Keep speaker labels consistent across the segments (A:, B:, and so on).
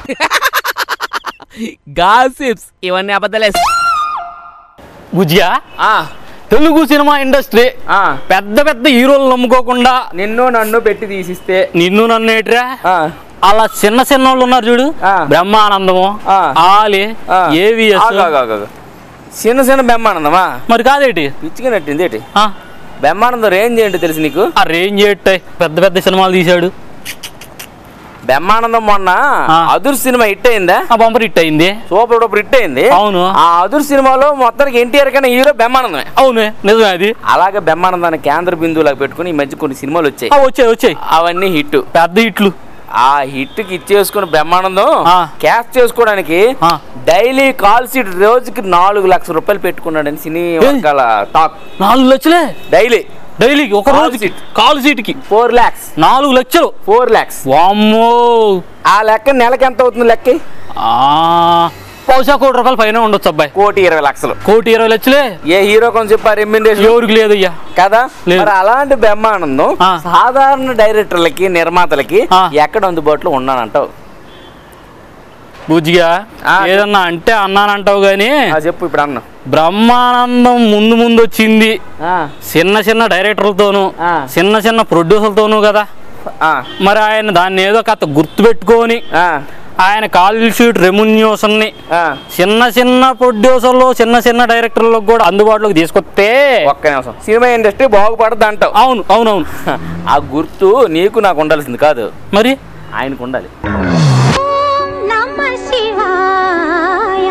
A: Gossips ఇవన్నీ అబద్ధాలే
B: బుజ్జిగా
A: ఆ,
B: తెలుగు సినిమా ఇండస్ట్రీ
A: ఆ,
B: పెద్ద పెద్ద హీరోలు నమ్ముకోకుండా
A: నిన్ను నన్ను పెట్టి తీసిస్తే
B: నిన్ను నన్ను ఏట్రా
A: ఆ,
B: అలా చిన్న చిన్న వాళ్ళు ఉన్నారు చూడు
A: ఆ.
B: బ్రహ్మానందము
A: ఆ.
B: ఆలి
A: ఆ.
B: ఏవిఎస్
A: ఆగు, ఆగు, ఆగు, ఆగు. చిన్న చిన్న బెమ్మానందమా
B: మరి కాదేటి
A: పిచ్చిగా నట్టింది ఏంటి
B: ఆ,
A: బెమ్మానందం రేంజ్ ఏంటి తెలుసు నీకు
B: ఆ రేంజ్ ఏట్టాయి పెద్ద పెద్ద సినిమాలు తీశాడు
A: బెమ్మానందం మొన్న
B: ఆ.
A: అదుర్ సినిమా హిట్ అయిందా
B: ఆ బంపర్ హిట్ అయింది
A: సూపర్ డూపర్ హిట్ అయింది
B: అవును.
A: ఆ అదుర్ సినిమాలో మొత్తానికి ఎన్టీఆర్ కన్నా హీరో బెమ్మానందమే
B: అవును నిజమే అది
A: అలాగే బెమ్మానందాన్ని కేంద్ర బిందువులాగా పెట్టుకుని ఈ మధ్య కొన్ని సినిమాలు వచ్చాయి
B: ఆ, వచ్చాయి వచ్చాయి
A: అవన్నీ హిట్
B: పెద్ద హిట్లు
A: ఆ హిట్ కి ఇచ్చేసుకుని బ్రహ్మానందం
B: ఆ.
A: క్యాష్ చేసుకోవడానికి
B: ఆ.
A: డైలీ కాల్ సీట్ రోజుకి నాలుగు లక్షల రూపాయలు పెట్టుకున్నాడని సినీ వర్గాల టాక్
B: నాలుగు లక్షలే
A: డైలీ
B: డైలీకి ఒక
A: కాల్
B: రోజుకి
A: సీట్.
B: కాలు సీటుకి
A: ఫోర్ ల్యాక్స్
B: నాలుగు లక్షలు
A: ఫోర్ ల్యాక్స్
B: వామ్మో
A: ఆ లెక్క నెలకి ఎంత అవుతుంది లెక్క
B: ఆ, బహుశా కోటి రూపాయలు పైన ఉండొచ్చు అబ్బాయి
A: కోటి ఇరవై లక్షలు
B: కోటి ఇరవై లక్షలే
A: ఏ హీరో కొంచెం చెప్పారు రెమ్యునరేషన్
B: ఎవరికి లేదయ్యా
A: కదా
B: లేదు.
A: మరి అలాంటి బ్రహ్మానందం
B: ఆ.
A: సాధారణ డైరెక్టర్లకి నిర్మాతలకి
B: ఆ.
A: ఎక్కడ అందుబాటులో ఉన్నానంటావు
B: బుజ్జిగా
A: ఆ,
B: ఏదన్నా అంటే అన్నానంటావు గాని
A: ఆ, చెప్పు ఇప్పుడు అన్న
B: బ్రహ్మానందం ముందు ముందు వచ్చింది
A: ఆ,
B: చిన్న చిన్న డైరెక్టర్లతోనూ
A: ఆ.
B: చిన్న చిన్న ప్రొడ్యూసర్లతోనూ కదా
A: ఆ,
B: మరి ఆయన దాన్ని ఏదో కథ గుర్తుపెట్టుకొని
A: ఆ,
B: ఆయన కాల్ షీట్ రెమ్యున్యూషన్ని
A: ఆ.
B: చిన్న చిన్న ప్రొడ్యూసర్లు చిన్న చిన్న డైరెక్టర్లకు కూడా అందుబాటులోకి తీసుకొస్తే
A: ఒక్క నిమిషం సినిమా ఇండస్ట్రీ బాగుపడద్దు అంటావు
B: అవును అవునవును
A: ఆ గుర్తు నీకు నాకు ఉండాల్సింది కాదు
B: మరి
A: ఆయనకు ఉండాలి
C: నమ శివాయ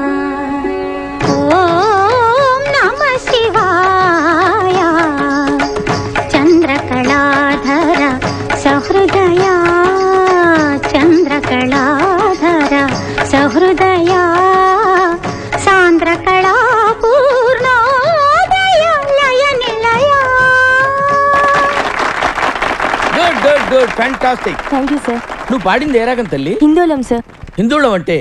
C: ఓం నమ శివాయ చంద్రకళాధర సహృదయ చంద్రకళాధర సహృదయ సాంద్రకళా పూర్ణోదయ లయ నిలయ
D: good good good fantastic
E: thank you sir
D: నువ్వు పాడింది ఏ రాగం తల్లి
E: హిందోళం సార్
D: హిందువులం అంటే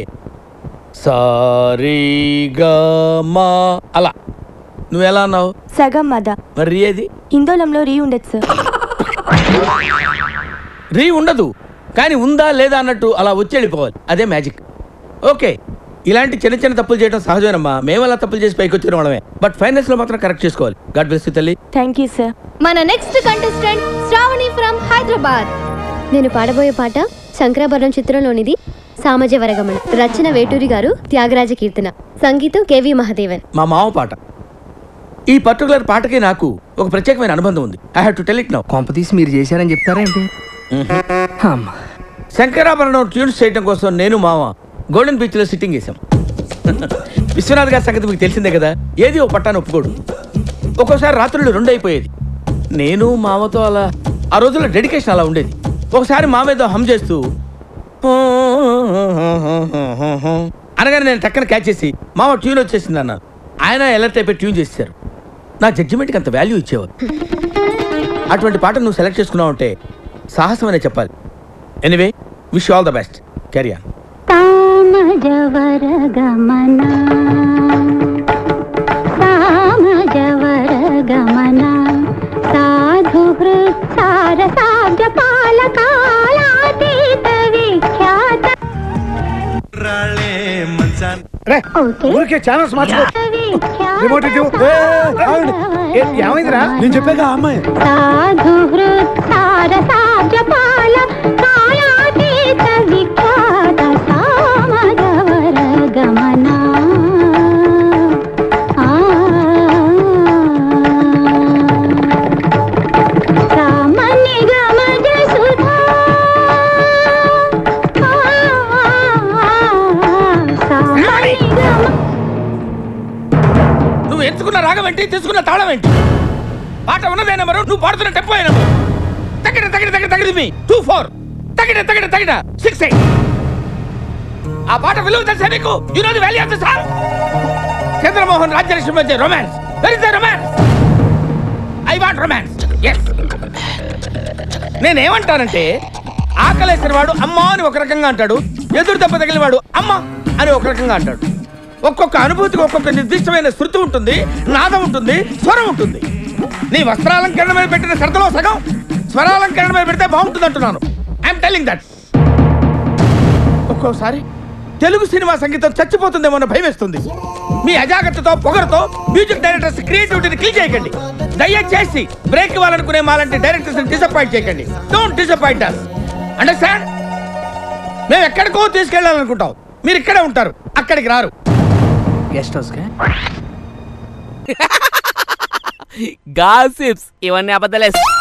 D: సారీగమా అలా నువ్వు ఎలా అన్నావు
E: సగం మద
D: మరి రీ ఏది
E: హిందోళంలో రీ ఉండదు సార్
D: రీ ఉండదు కానీ ఉందా లేదా అన్నట్టు అలా వచ్చి వెళ్ళిపోవాలి అదే మ్యాజిక్ ఓకే ఇలాంటి చిన్న చిన్న తప్పులు చేయడం సహజమేనమ్మా మేము అలా తప్పులు చేసి పైకి వచ్చిన వాళ్ళమే బట్ ఫైనల్స్ లో మాత్రం కరెక్ట్ చేసుకోవాలి గాడ్ బ్లెస్ తల్లి
E: థ్యాంక్ యూ సార్
F: మన next contestant Shravani from Hyderabad నేను పాడబోయే పాట శంకరాభరణం చిత్రంలోనిది సామజ వరగమన రచన వేటూరి గారు త్యాగరాజ కీర్తన సంగీతం కేవి మహాదేవన్
D: మా మామ పాట ఈ పర్టికులర్ పాటకి నాకు ఒక ప్రత్యేకమైన అనుబంధం ఉంది I have to tell it now
G: కొంపతీసి మీరు చేశారని చెప్తారేంటి అమ్మా
D: శంకరాభరణం ట్యూన్స్ చేయడం కోసం నేను మామ గోల్డెన్ బీచ్ లో సిట్టింగ్ చేశాం విశ్వనాథ్ గారి సంగతి మీకు తెలిసిందే కదా ఏది ఓ పట్టాను ఒప్పుకోడు ఒక్కోసారి రాత్రులు రెండు అయిపోయేది నేను మామతో అలా ఆ రోజుల్లో డెడికేషన్ అలా ఉండేది ఒకసారి మామ ఏదో హమ్ చేస్తూ అనగానే నేను టక్కన క్యాచ్ చేసి మామ ట్యూన్ వచ్చేసింది అన్నాను ఆయన ఎలర్ట్ అయిపోయి ట్యూన్ చేశారు నా జడ్జిమెంట్కి అంత వాల్యూ ఇచ్చేవారు అటువంటి పాట నువ్వు సెలెక్ట్ చేసుకున్నావు అంటే సాహసం అనే చెప్పాలి anyway wish all the best career
C: సామజవరగమన సామజవరగమన సాధు హృత్సార సాధ్యపాల కాలాతీత విఖ్యాత ఓకే
G: ఊరికే ఛానల్స్ మార్చుకో రిమోట్ ఇటు. ఏ, ఆగండి. ఏ, ఏమైందిరా నేను చెప్పాక ఆ అమ్మాయి
C: సాధు హృత్సార సాధ్యపాల కాలాతీత విఖ్యాత సామజవరగమన ఆ సామాన్య గమజ సుధా సామాన్య గమ
D: నువ్వు ఎంచుకున్న రాగం ఏంటి తీసుకున్న తాళం ఏంటి పాట ఉన్నదే నెంబరు నువ్వు పాడుతున్న టెంపో ఏ నెంబరు తగిన తగిన తగిన తగిన మీ టూ ఫోర్ తగిన తగిన తగిన సిక్స్ ఎయిట్ ఆ పాట విలువ తెలుసా నీకు you know the value of the song Chandramohan Rajyalakshmi మధ్య romance where is the romance I want romance yes నేనేమంటానంటే ఆకలేసిన వాడు అమ్మ అని ఒక రకంగా అంటాడు ఎదురు దెబ్బ తగిలిన వాడు అమ్మ అని ఒక రకంగా అంటాడు ఒక్కొక్క అనుభూతికి ఒక్కొక్క నిర్దిష్టమైన శృతి ఉంటుంది నాదం ఉంటుంది స్వరం ఉంటుంది నీ వస్త్రాలంకరణ మీద పెట్టిన శ్రద్ధలో సగం స్వరాలంకరణ మీద పెడితే బాగుంటుంది అంటున్నాను ఐఎమ్ టెల్లింగ్ దట్ ఒక్కోసారి తెలుగు సినిమా సంగీతం చచ్చిపోతుందేమో అన్న భయం వేస్తుంది మీ అజాగ్రత్తతో పొగరుతో మ్యూజిక్ డైరెక్టర్స్ క్రియేటివిటీని కిల్ చేయకండి దయచేసి బ్రేక్ ఇవ్వాలనుకునే మాలాంటి డైరెక్టర్స్ డిసప్పాయింట్ చేయకండి డోంట్ డిసప్పాయింట్ us అండర్స్టాండ్ మేము ఎక్కడికో తీసుకెళ్ళాలనుకుంటాం మీరు ఇక్కడే ఉంటారు అక్కడికి రారు
A: గెస్ట్ హౌస్ గాసిప్స్ ఇవన్నీ అబద్ధాలే